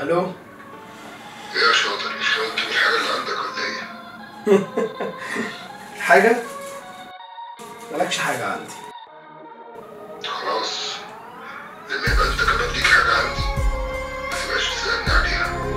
الو ايه يا شاطر مش ناوي تجيب الحاجة اللي عندك ولا ايه؟ حاجة مالكش حاجة عندي خلاص لما يبقى انت كمان ليك حاجة عندي ما تبقاش تسألني عليها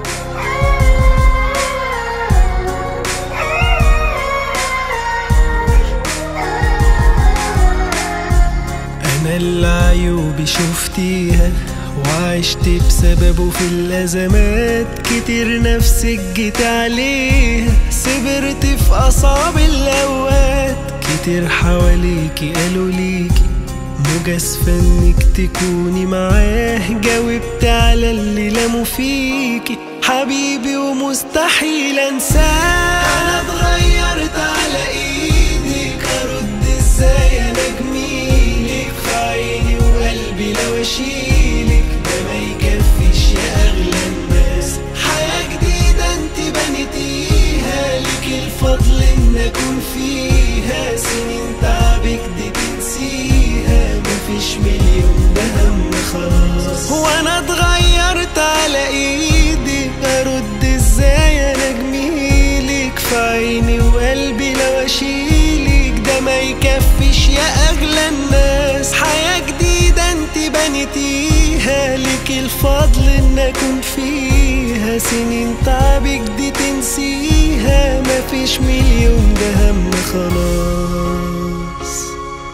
أنا اللي عيوبي شفتيها وعشت بسببه في الأزمات كتير نفسك جيت عليها صبرت في أصعب الأوقات كتير حواليكي قالوا ليكي مجازفة انك تكوني معاه جاوبت على اللي لاموا فيكي حبيبي ومستحيل انساه انا اتغيرت على ايدك ارد ازاي انا جميلك في عيني وقلبي لو اشيلك ده ما يكفيش يا اغلى الناس حياة جديدة انت بنيتيها لك الفضل ان اكون فيها سنين تعبك دي تنسيها مفيش مليون ده هم خلاص هو انا اتغيرت على ايدي ارد ازاي انا جميلك في عيني وقلبي لو اشيلك ده ما يكفيش يا اغلى الناس حياة جديدة انت بنيتيها لك الفضل ان اكون فيها سنين تعبك دي تنسيها مفيش مليون ده هم خلاص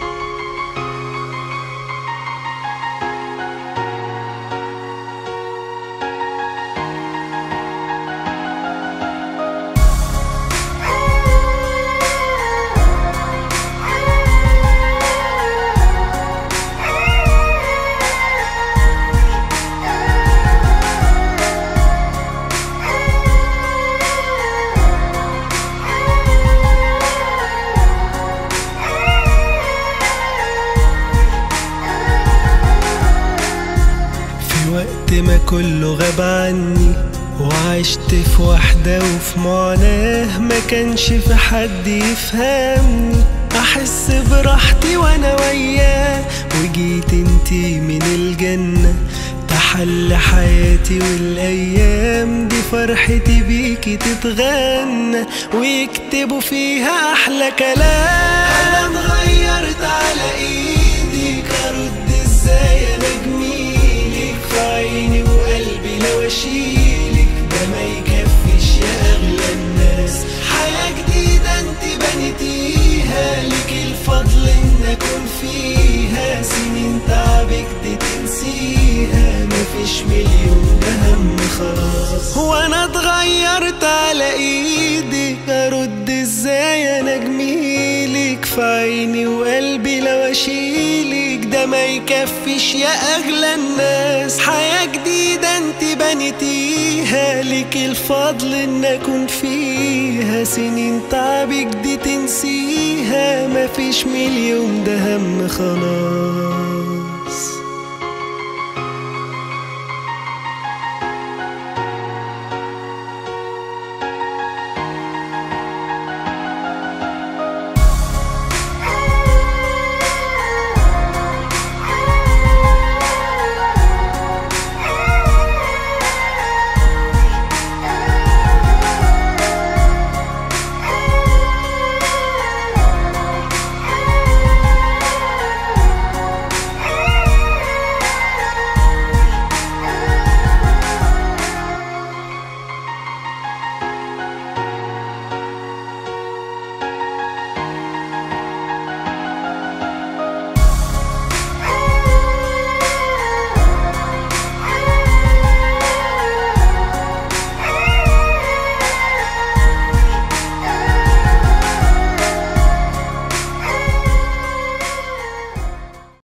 في وقت ما كله غاب عني وعشت في وحدة وفي معاناة ما كانش في حد يفهمني أحس براحتي وأنا وياه وجيت انتي من الجنة تحل حياتي والأيام دي فرحتي بيكي تتغنى ويكتبوا فيها أحلى كلام أنا اتغيرت على إيدك أرد إزاي أنا جميلك في عيني وقلبي لو أشيلك ده ما يكفيش يا أغلى الناس حياة جديدة أنت بنيتيها لك الفضل إن أكون فيها سنين تعبك دي تنسيها مفيش مليون ده هم خلاص هو أنا اتغيرت على إيدي أرد إزاي أنا جميلك في عيني وقلبي لو أشيلك ده ما يكفيش يا أغلى الناس حياة جديدة أنت بنيتيها لك الفضل إن أكون فيها سنين تعبك دي تنسيها مفيش مليون ده هم خلاص